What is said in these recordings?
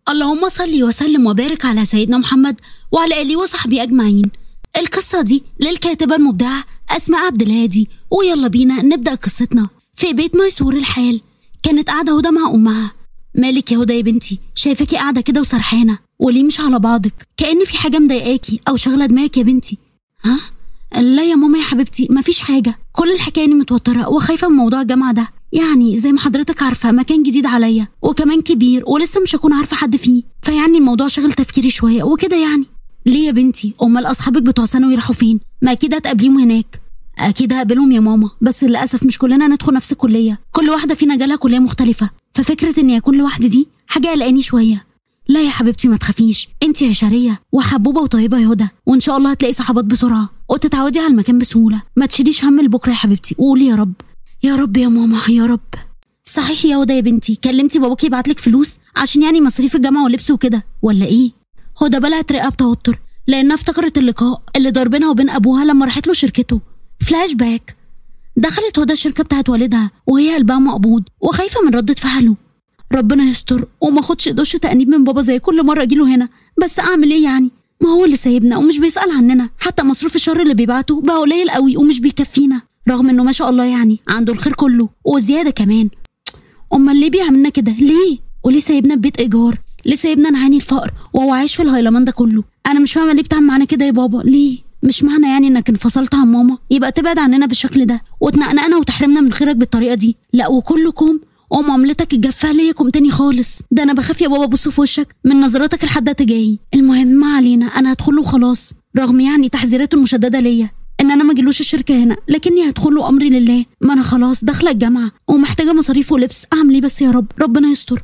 اللهم صل وسلم وبارك على سيدنا محمد وعلى اله وصحبه اجمعين القصه دي للكاتبه المبدعه اسماء عبد الهادي ويلا بينا نبدا قصتنا في بيت ميسور الحال كانت قاعده هدى مع امها مالك يا هدى يا بنتي شايفاكي قاعده كده وسرحانه وليه مش على بعضك كأن في حاجه مضايقاكي او شغله دماغك يا بنتي ها لا يا ماما يا حبيبتي مفيش حاجه كل الحكايه اني متوتره وخايفه من موضوع الجامعه ده يعني زي ما حضرتك عارفه مكان جديد عليا وكمان كبير ولسه مش هكون عارفه حد فيه فيعني الموضوع شغل تفكيري شويه وكده يعني ليه يا بنتي امال اصحابك بتوع ثانوي راحوا فين ما اكيد هتقابليهم هناك اكيد هقابلهم يا ماما بس للاسف مش كلنا ندخل نفس الكليه كل واحده فينا جالها كليه مختلفه ففكره اني اكون لوحدي دي حاجه قلقاني شويه لا يا حبيبتي ما تخافيش انت عشريه وحبوبه وطيبه يا هدى وان شاء الله هتلاقي صحابات بسرعه وتتعودي على المكان بسهوله ما تشيليش هم لبكره يا حبيبتي وقولي يا رب يا رب يا ماما يا رب صحيح يا هدى يا بنتي كلمتي باباكي يبعتلك فلوس عشان يعني مصاريف الجامعه واللبس وكده ولا ايه هدى بلعت رئه بتوتر لانها افتكرت اللقاء اللي دار بينها وبين ابوها لما راحت له شركته فلاش باك دخلت هدى الشركه بتاعت والدها وهي قلبها مقبوض وخايفه من ردة فعله ربنا يستر وما اخدش دش تأنيب من بابا زي كل مره اجيله هنا بس اعمل ايه يعني ما هو اللي سايبنا ومش بيسأل عننا حتى مصروف الشر اللي بيبعته بقى قليل قوي ومش بيكفينا رغم انه ما شاء الله يعني عنده الخير كله وزياده كمان امال ليه بيعملنا كده ليه وليه سايبنا في بيت ايجار ليه سايبنا نعاني الفقر وهو عايش في الهيلمان ده كله انا مش فاهمه ليه بتعمل معانا كده يا بابا ليه مش معنى يعني انك انفصلت عن ماما يبقى تبعد عننا بالشكل ده وتنقنقنا وتحرمنا من خيرك بالطريقه دي لا وكلكم ومعاملتك الجافه ليكم تاني خالص ده انا بخاف يا بابا ابص في وشك من نظراتك لحد تجاهي المهم ما علينا انا هدخل وخلاص رغم يعني تحذيرات المشدده ليا ان انا ما اجيلوش الشركه هنا لكني هدخل له امري لله ما انا خلاص داخله الجامعه ومحتاجه مصاريف ولبس اعمل ايه بس يا رب ربنا يستر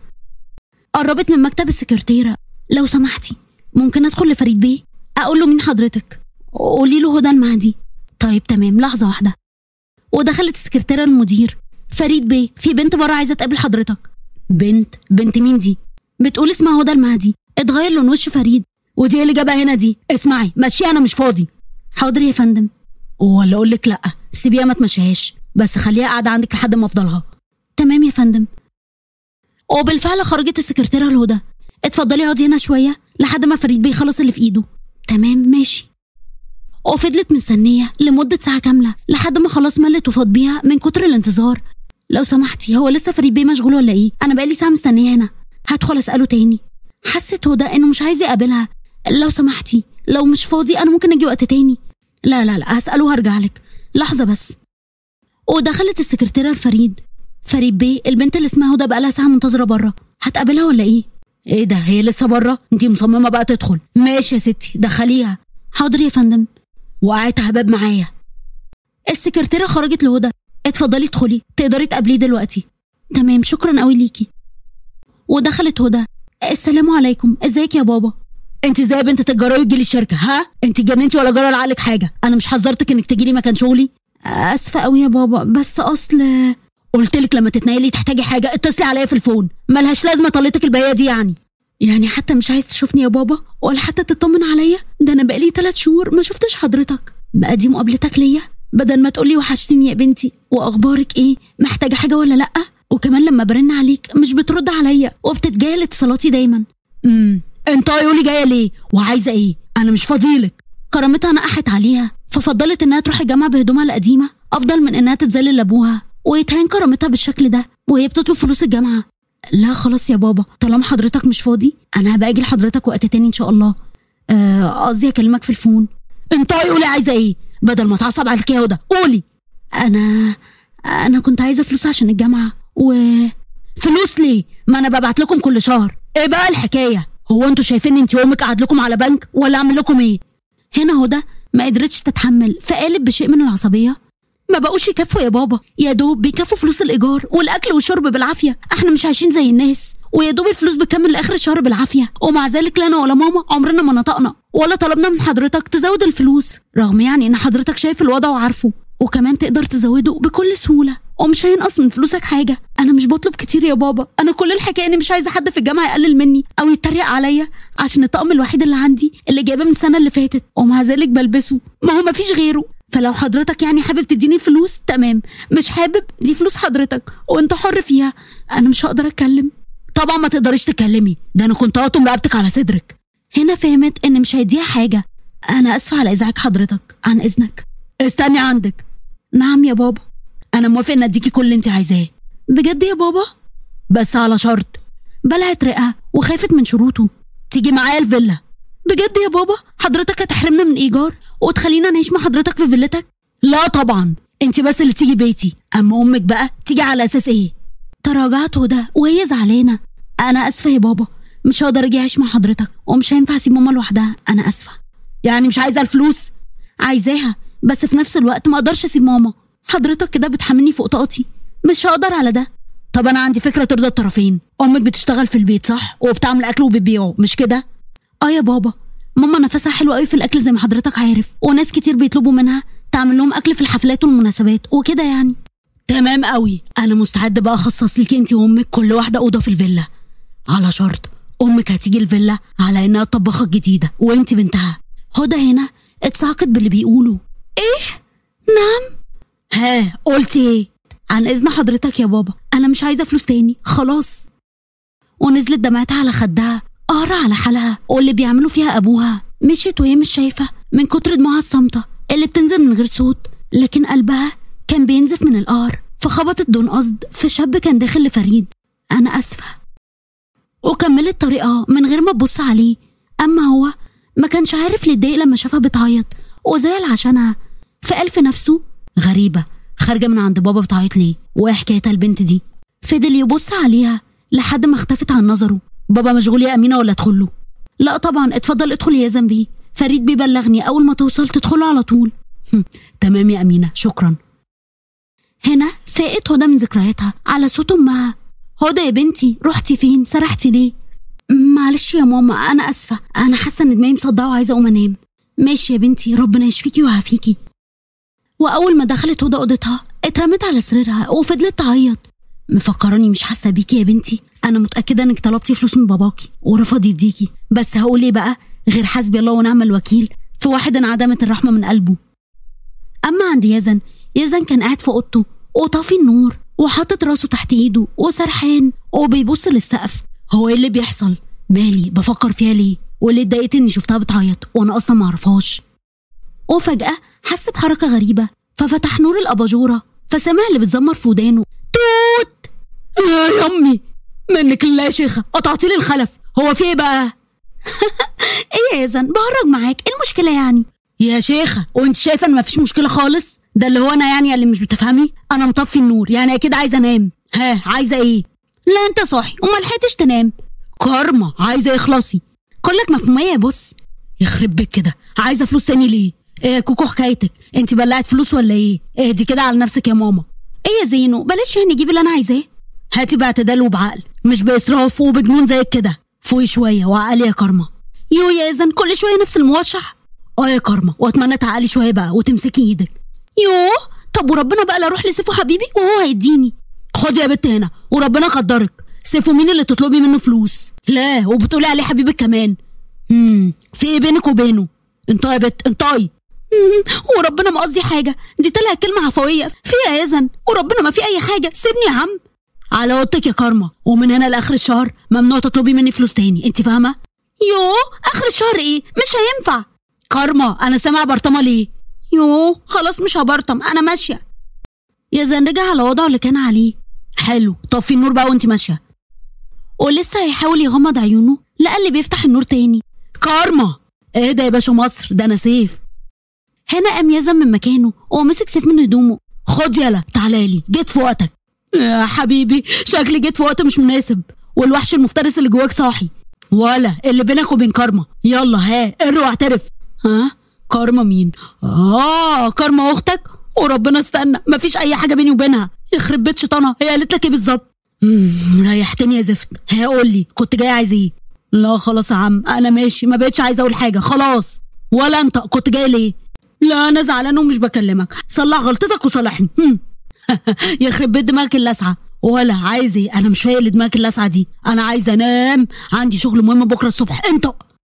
قربت من مكتب السكرتيره لو سمحتي ممكن ادخل لفريد بيه اقول له مين حضرتك قولي له هدى المهدي طيب تمام لحظه واحده ودخلت السكرتيره المدير فريد بيه في بنت بره عايزه تقابل حضرتك بنت بنت مين دي بتقول اسمها هدى المهدي اتغير لون وش فريد ودي إيه اللي جابها هنا دي اسمعي مشي انا مش فاضي حاضر يا فندم ولا اقول لك لا سيبيها ما تمشيهاش بس خليها قاعده عندك لحد ما افضلها تمام يا فندم وبالفعل خرجت السكرتيره الهدى اتفضلي اقعدي هنا شويه لحد ما فريد بيخلص اللي في ايده تمام ماشي وفضلت مستنيه لمده ساعه كامله لحد ما خلاص ملت وفاض بيها من كتر الانتظار لو سمحتي هو لسه فريد بيه مشغول ولا ايه انا بقالي ساعه مستنيه هنا هدخل اساله تاني حست هدى انه مش عايز يقابلها لو سمحتي لو مش فاضي انا ممكن اجي وقت تاني لا لا لا هساله وهرجع لك لحظه بس ودخلت السكرتيره لفريد فريد بيه البنت اللي اسمها هدى بقالها ساعه منتظره بره هتقابلها ولا ايه ايه ده هي لسه بره انتي مصممه بقى تدخل ماشي يا ستي دخليها حاضر يا فندم وقعت هباب معايا السكرتيره خرجت لهدى اتفضلي ادخلي تقدري تقابليه دلوقتي تمام شكرا قوي ليكي ودخلت هدى السلام عليكم ازيك يا بابا انت ازاي يا بنت تجاري تجيلي الشركه ها انت جننتي ولا جرى لعقلك حاجه انا مش حذرتك انك تجيلي مكان شغلي اسفه قوي يا بابا بس اصل قلت لك لما تتنقلي تحتاجي حاجه اتصلي عليا في الفون ملهاش لازمه طلتك الباقيه دي يعني يعني حتى مش عايز تشوفني يا بابا ولا حتى تطمن عليا ده انا بقالي ثلاث شهور ما شفتش حضرتك بقى دي مقابلتك ليا بدل ما تقولي وحشتني يا بنتي واخبارك ايه محتاجه حاجه ولا لا وكمان لما برن عليك مش بترد عليا وبتتجاهل اتصالاتي دايما امم انت يقولي جايه ليه وعايزه ايه انا مش فاضيلك كرامتها نقحت عليها ففضلت انها تروح الجامعه بهدومها القديمه افضل من انها تتذلل لابوها ويتهان كرامتها بالشكل ده وهي بتطلب فلوس الجامعه لا خلاص يا بابا طالما حضرتك مش فاضي انا هبقى اجي لحضرتك وقت تاني ان شاء الله آه، قصدي اكلمك في الفون انت قولي عايزه ايه بدل ما تعصب عليك يا هدى قولي انا انا كنت عايزه فلوس عشان الجامعه و فلوس ليه ما انا ببعت لكم كل شهر ايه بقى الحكايه هو انتوا شايفين انت وامك قاعد لكم على بنك ولا اعمل لكم ايه هنا هدى ما قدرتش تتحمل فقالت بشيء من العصبيه ما بقوش يكفوا يا بابا يا دوب بيكفوا فلوس الايجار والاكل والشرب بالعافيه احنا مش عايشين زي الناس ويا دوب الفلوس بتكمل لاخر الشهر بالعافيه ومع ذلك لا انا ولا ماما عمرنا ما نطقنا ولا طلبنا من حضرتك تزود الفلوس رغم يعني ان حضرتك شايف الوضع وعارفه وكمان تقدر تزوده بكل سهوله ومش هينقص من فلوسك حاجه انا مش بطلب كتير يا بابا انا كل الحكايه اني مش عايزه حد في الجامعه يقلل مني او يتريق عليا عشان الطقم الوحيد اللي عندي اللي جايبه من السنه اللي فاتت ومع ذلك بلبسه ما هو مفيش غيره فلو حضرتك يعني حابب تديني فلوس تمام مش حابب دي فلوس حضرتك وانت حر فيها انا مش هقدر اتكلم طبعا ما تقدريش تتكلمي ده انا كنت هقطم رقبتك على صدرك هنا فهمت ان مش هيديها حاجه انا اسفه على ازعاج حضرتك عن اذنك استني عندك نعم يا بابا انا موافق ان اديكي كل اللي انت عايزاه بجد يا بابا بس على شرط بلعت رئه وخافت من شروطه تيجي معايا الفيلا بجد يا بابا حضرتك هتحرمنا من ايجار وتخلينا نعيش مع حضرتك في فيلتك لا طبعا انت بس اللي تيجي بيتي اما امك بقى تيجي على اساس ايه تراجعت هدى وهي زعلانه انا اسفه يا بابا مش هقدر اجي اعيش مع حضرتك ومش هينفع اسيب ماما لوحدها انا اسفه يعني مش عايزه الفلوس عايزاها بس في نفس الوقت ما اقدرش اسيب ماما حضرتك كده بتحملني فوق طاقتي مش هقدر على ده طب انا عندي فكره ترضى الطرفين امك بتشتغل في البيت صح وبتعمل اكل وبتبيعه مش كده اه يا بابا ماما نفسها حلو قوي في الاكل زي ما حضرتك عارف وناس كتير بيطلبوا منها تعمل لهم اكل في الحفلات والمناسبات وكده يعني تمام قوي انا مستعد بقى اخصص لك انت وامك كل واحده اوضه في الفيلا على شرط امك هتيجي الفيلا على انها طباخه جديده وانت بنتها هدى هنا اتصعقت باللي بيقولوا ايه نعم ها قلتي ايه عن اذن حضرتك يا بابا انا مش عايزه فلوس تاني خلاص ونزلت دمعتها على خدها قهرة على حالها واللي بيعملوا فيها ابوها مشيت وهي مش شايفه من كتر دموعها الصامته اللي بتنزل من غير صوت لكن قلبها كان بينزف من القهر فخبطت دون قصد في شاب كان داخل لفريد انا اسفه وكملت طريقها من غير ما تبص عليه اما هو ما كانش عارف ليه اتضايق لما شافها بتعيط وزعل عشانها فقال في نفسه غريبه خارجه من عند بابا بتعيط ليه وايه حكايتها البنت دي فضل يبص عليها لحد ما اختفت عن نظره بابا مشغول يا امينه ولا ادخل له لا طبعا اتفضل ادخل يا زنبي فريد بيبلغني اول ما توصل تدخله على طول هم، تمام يا امينه شكرا هنا فاقت هدى من ذكرياتها على صوت امها هدى يا بنتي رحتي فين سرحتي ليه معلش يا ماما انا اسفه انا حاسه ان دماغي مصدعه وعايزه اقوم انام ماشي يا بنتي ربنا يشفيكي ويعافيكي واول ما دخلت هدى اوضتها اترمت على سريرها وفضلت تعيط مفكراني مش حاسه بيكي يا بنتي انا متاكده انك طلبتي فلوس من باباكي ورفض يديكي بس هقول ايه بقى غير حسبي الله ونعم الوكيل في واحد انعدمت الرحمه من قلبه اما عند يزن يزن كان قاعد في اوضته وطافي النور وحاطط راسه تحت ايده وسرحان وبيبص للسقف هو ايه اللي بيحصل مالي بفكر فيها ليه واللي اتضايقت اني شفتها بتعيط وانا اصلا معرفهاش وفجأة حس بحركة غريبة ففتح نور الأباجورة فسمع اللي بتزمر في ودانه توت يا يمي منك لله يا شيخة قطعتي لي الخلف هو في ايه بقى ايه يا يزن بهرج معاك ايه المشكلة يعني يا شيخة وانت شايفة ان مفيش مشكلة خالص ده اللي هو انا يعني اللي مش بتفهمي انا مطفي النور يعني اكيد عايزة انام ها عايزة ايه لا انت صاحي وما لحقتش تنام كارما عايزة اخلصي كلك مفهومية يا بص يخرب بيك كده عايزة فلوس تاني ليه ايه يا كوكو حكايتك انت بلعت فلوس ولا ايه اهدي كده على نفسك يا ماما ايه يا زينو بلاش يعني جيب اللي انا عايزاه هاتي باعتدال وبعقل مش باسراف وبجنون زيك كده فوقي شويه وعقلي يا كارما يو يا اذن كل شويه نفس الموشح اه يا كارما واتمنى تعقلي شويه بقى وتمسكي ايدك يوه طب وربنا بقى لا اروح لسيفو حبيبي وهو هيديني خدي يا بت هنا وربنا قدرك سيفو مين اللي تطلبي منه فلوس لا وبتقولي عليه حبيبك كمان امم في ايه بينك وبينه انطقي يا بت انطقي مم، وربنا ما قصدي حاجه دي طلعت كلمه عفويه فيها يا اذن وربنا ما في اي حاجه سيبني يا عم على اوضتك يا كارما ومن هنا لاخر الشهر ممنوع تطلبي مني فلوس تاني انت فاهمه يو اخر الشهر ايه مش هينفع كارما انا سامع برطمه ليه يو خلاص مش هبرطم انا ماشيه يزن رجع على وضعه اللي كان عليه حلو طفي النور بقى وانت ماشيه ولسه هيحاول يغمض عيونه لقى اللي بيفتح النور تاني كارما ايه ده يا باشا مصر ده انا سيف هنا قام يزن من مكانه ومسك سيف من هدومه خد يلا تعالى لي جيت في وقتك يا حبيبي شكلي جيت في وقت مش مناسب والوحش المفترس اللي جواك صاحي ولا اللي بينك وبين كارما يلا ها ارو اعترف ها كارما مين اه كارما اختك وربنا استنى مفيش اي حاجه بيني وبينها يخرب بيت شيطانها هي قالت لك ايه بالظبط مم، ريحتني يا زفت ها قول لي كنت جاي عايز ايه لا خلاص يا عم انا ماشي ما بقتش عايزه اقول حاجه خلاص ولا انت كنت جاي ليه لا انا زعلان ومش بكلمك صلح غلطتك وصالحني هم. يخرب بيت دماغك اللسعه ولا عايز ايه انا مش فايق لدماغك اللسعه دي انا عايزه انام عندي شغل مهم بكره الصبح انت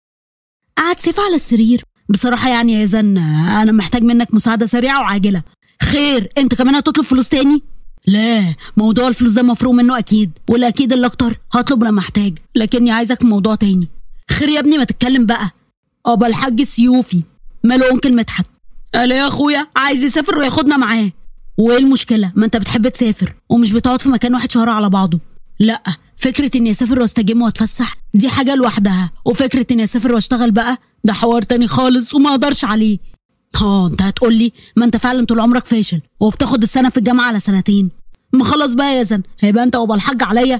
قعد سيف على السرير بصراحه يعني يا زن انا محتاج منك مساعده سريعه وعاجله خير انت كمان هتطلب فلوس تاني لا موضوع الفلوس ده مفروغ منه اكيد والاكيد اللي اكتر هطلب لما احتاج لكني عايزك في موضوع تاني خير يا ابني ما تتكلم بقى ابا الحاج سيوفي ماله انكل مدحت قال إيه يا اخويا عايز يسافر وياخدنا معاه وايه المشكله ما انت بتحب تسافر ومش بتقعد في مكان واحد شهر على بعضه لا فكره اني اسافر واستجم واتفسح دي حاجه لوحدها وفكره اني اسافر واشتغل بقى ده حوار تاني خالص وما اقدرش عليه اه انت هتقول لي ما انت فعلا طول عمرك فاشل وبتاخد السنه في الجامعه على سنتين ما خلاص بقى يا زن هيبقى انت وابا الحاج عليا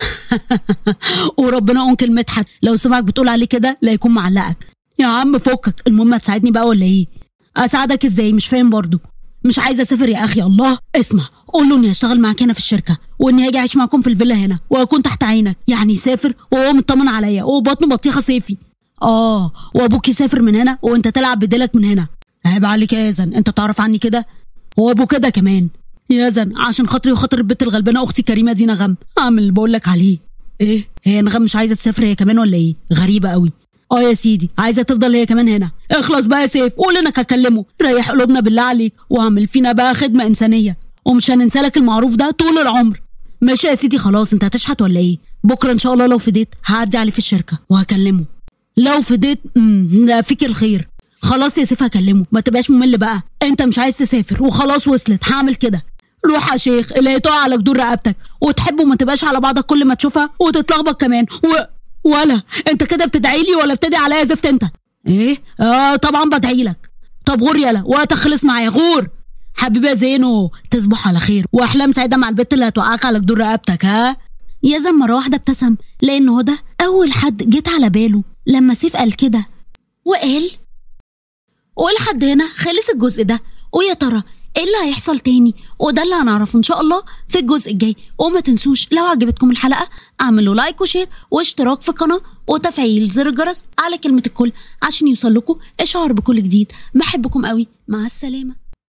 وربنا انكل مدحت لو سمعك بتقول عليه كده لا يكون معلقك يا عم فكك المهم هتساعدني بقى ولا ايه اساعدك ازاي مش فاهم برضو مش عايزه اسافر يا اخي الله اسمع قول له اني هشتغل معاك هنا في الشركه واني هاجي اعيش معاكم في الفيلا هنا واكون تحت عينك يعني يسافر وهو مطمن عليا وبطنه بطيخه صيفي اه وابوك يسافر من هنا وانت تلعب بديلك من هنا عيب عليك يا يزن انت تعرف عني كده وابو كده كمان يزن عشان خاطري وخاطر البت الغلبانه اختي كريمه دي نغم اعمل اللي بقول لك عليه ايه هي نغم مش عايزه تسافر هي كمان ولا ايه غريبه قوي اه يا سيدي عايزه تفضل هي كمان هنا اخلص بقى يا سيف قول انك هكلمه ريح قلوبنا بالله عليك واعمل فينا بقى خدمه انسانيه ومش هننسى لك المعروف ده طول العمر ماشي يا سيدي خلاص انت هتشحت ولا ايه بكره ان شاء الله لو فديت هعدي عليه في الشركه وهكلمه لو فديت امم ده فيك الخير خلاص يا سيف هكلمه ما تبقاش ممل بقى انت مش عايز تسافر وخلاص وصلت هعمل كده روح يا شيخ اللي هتقع على جدور رقبتك وتحب وما تبقاش على بعضك كل ما تشوفها وتتلخبط كمان و... ولا انت كده بتدعي لي ولا بتدعي عليا زفت انت ايه اه طبعا بدعي لك طب غور يلا وقتك خلص معايا غور حبيبي يا زينو تصبح على خير واحلام سعيده مع البت اللي هتوقعك على جدور رقبتك ها يزن مره واحده ابتسم لان هو ده اول حد جيت على باله لما سيف قال كده وقال ولحد هنا خلص الجزء ده ويا ترى ايه اللي هيحصل تاني وده اللي هنعرفه ان شاء الله في الجزء الجاي وما تنسوش لو عجبتكم الحلقه اعملوا لايك وشير واشتراك في القناه وتفعيل زر الجرس على كلمه الكل عشان يوصل لكم اشعار بكل جديد بحبكم قوي مع السلامه